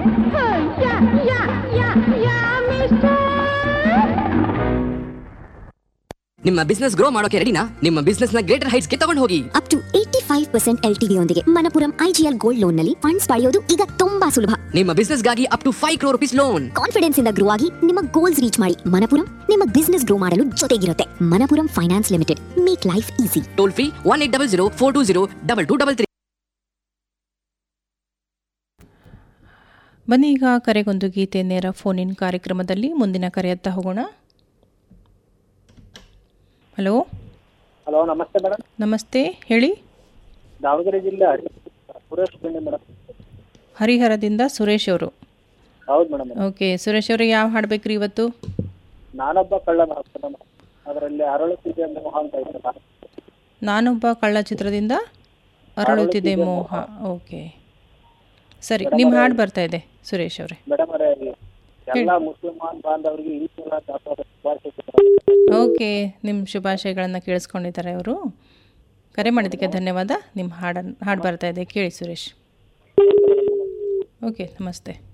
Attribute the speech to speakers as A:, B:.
A: ಯಾ yeah yeah yeah mister
B: ನಿಮ್ಮ business grow ಮಾಡೋಕೆ ರೆಡಿನಾ ನಿಮ್ಮ ಬಿಸ್ನೆಸ್ ನ ಗ್ರೇಟರ್ ಹೈಟ್ಸ್ ಗೆ ತಗೊಂಡು ಹೋಗಿ
C: up to eighty five percent L T ಯೊಂದಿಗೆ ಮನಪುರಂ ಐಜಿಎಲ್ ಗೋಲ್ಡ್ ಲೋನ್ ನಲ್ಲಿ ಫಂಡ್ಸ್ ಪಡೆಯೋದು ಈಗ ತುಂಬಾ ಸುಲಭ
B: ನಿಮ್ಮ ಬಿಸ್ನೆಸ್ ಗಾಗಿ up to five crore rupees loan
C: confidence ಇಂದ ಗ್ರೋ ಆಗಿ ನಿಮ್ಮ ಗೋಲ್ಸ್ ರೀಚ್ ಮಾಡಿ ಮನಪುರಂ ನಿಮ್ಮ ಬಿಸ್ನೆಸ್ ಗ್ರೋ ಮಾಡಲು ಜೊತೆಗಿರುತ್ತೆ Manappuram finance limited make life easy
B: toll free one eight double zero four two zero double two double three
D: ಬನ್ನಿ ಈಗ ಕರೆಗೊಂದು ಗೀತೆ ನೇರ ಫೋನ್ ಇನ್ ಕಾರ್ಯಕ್ರಮದಲ್ಲಿ ಮುಂದಿನ ಕರೆಯತ್ತ ಹೋಗೋಣ ಹಲೋ
E: ಹಲೋ ನಮಸ್ತೆ ಮೇಡಮ್
D: ನಮಸ್ತೆ ಹೇಳಿ
E: ದಾವಣಗೆರೆ ಜಿಲ್ಲೆ ಹರಿ- ಸುರೇಶ್ ಬೆಣ್ಣೆ ಮೇಡಮ್
D: ಹರಿಹರದಿಂದ ಸುರೇಶ್ ಅವರು
E: ಹೌದು ಮೇಡಮ್
D: ಓಕೆ ಸುರೇಶ್ ಅವರು ಯಾವ ಹಾಡ್ಬೇಕ್ರಿ ಇವತ್ತು
E: ನಾನೊಬ್ಬ ಕಳ್ಳ ಮೇಡಮ್ ಅದರಲ್ಲಿ ಅರಳುತ್ತಿದೆ ಮೋಹ ಅಂತ ಐತಲ್ಲ
D: ನಾನೊಬ್ಬ ಕಳ್ಳ ಚಿತ್ರದಿಂದ ಅರಳುತ್ತಿದೆ ಮೋಹ ಓಕೆ ಸರಿ ನಿಮ್ಮ ಹಾಡು ಬರ್ತಾ ಇದೆ ಸುರೇಶ್ ಅವರೇ
E: ಮೇಡಮ್ ಅವರೇ ಎಲ್ಲ ಮುಸಲ್ಮಾನ್ ಬಾಂಧವರಿಗೆ ಈ ಸಲ ದಾಸೋಹ ಶುಭಾಶಯಗಳು.
D: ಓಕೆ ನಿಮ್ಮ ಶುಭಾಶಯಗಳನ್ನು ಕೇಳಿಸ್ಕೊಂಡಿದ್ದಾರೆ ಅವರು ಕರೆ ಮಾಡಿದ್ದಕ್ಕೆ ಧನ್ಯವಾದ ನಿಮ್ಮ ಹಾಡನ್ನು ಹಾಡು ಬರ್ತಾ ಇದೆ ಕೇಳಿ ಸುರೇಶ್ ಓಕೆ ನಮಸ್ತೆ